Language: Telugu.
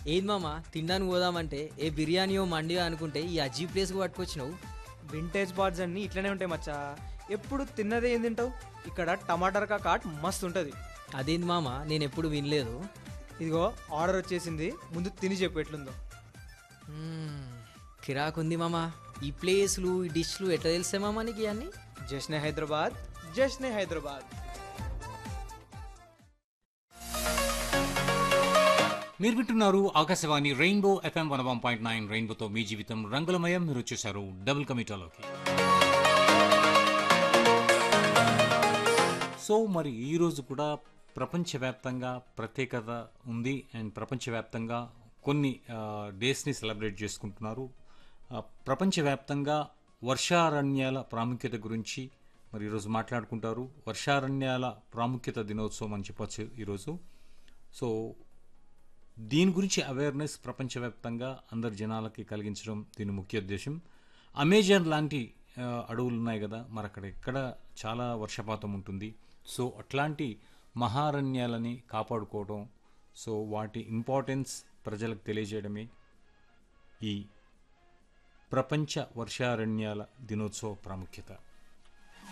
ఏది మామ తినడానికి పోదామంటే ఏ బిర్యానీయో మండియో అనుకుంటే ఈ అజీ ప్లేస్కి పట్టుకొచ్చినావు వింటేజ్ బార్డ్స్ అన్నీ ఇట్లనే ఉంటాయి మచ్చా ఎప్పుడు తిన్నదే ఏం తింటావు ఇక్కడ టమాటర్ కాట్ మస్తు ఉంటుంది అదేంది మామ నేను ఎప్పుడు వినలేదు ఇదిగో ఆర్డర్ వచ్చేసింది ముందు తిని చెప్పు ఎట్లుందో మ్మ్, కిరాకుంది మామ ఈ ప్లేస్లు ఈ డిష్లు ఎట్లా తెలిసే మామ నీకు ఇవన్నీ జశ్నే హైదరాబాద్ జశ్నే హైదరాబాద్ మీరు వింటున్నారు Akashvani rainbow FM one one point nine రెయిన్బోతో మీ జీవితం రంగులమయం మీరు వచ్చేసారు డబుల్ కమిటాలోకి సో మరి ఈ రోజు కూడా ప్రపంచవ్యాప్తంగా ప్రత్యేకత ఉంది అండ్ ప్రపంచవ్యాప్తంగా కొన్ని డేస్ని సెలబ్రేట్ చేసుకుంటున్నారు ఆ, ప్రపంచవ్యాప్తంగా వర్షారణ్యాల ప్రాముఖ్యత గురించి మరి ఈరోజు మాట్లాడుకుంటారు వర్షారణ్యాల ప్రాముఖ్యత దినోత్సవం అని చెప్పొచ్చు ఈరోజు సో దీని గురించి అవేర్నెస్ ప్రపంచవ్యాప్తంగా అందరి జనాలకి కలిగించడం దీని ముఖ్య ఉద్దేశం అమెజాన్ లాంటి ఆ, అడవులు ఉన్నాయి కదా మరి అక్కడ ఎక్కడ చాలా వర్షపాతం ఉంటుంది సో అట్లాంటి మహారణ్యాలని కాపాడుకోవడం సో వాటి ఇంపార్టెన్స్ ప్రజలకు తెలియజేయడమే ఈ ప్రపంచ వర్షారణ్యాల దినోత్సవ ప్రాముఖ్యత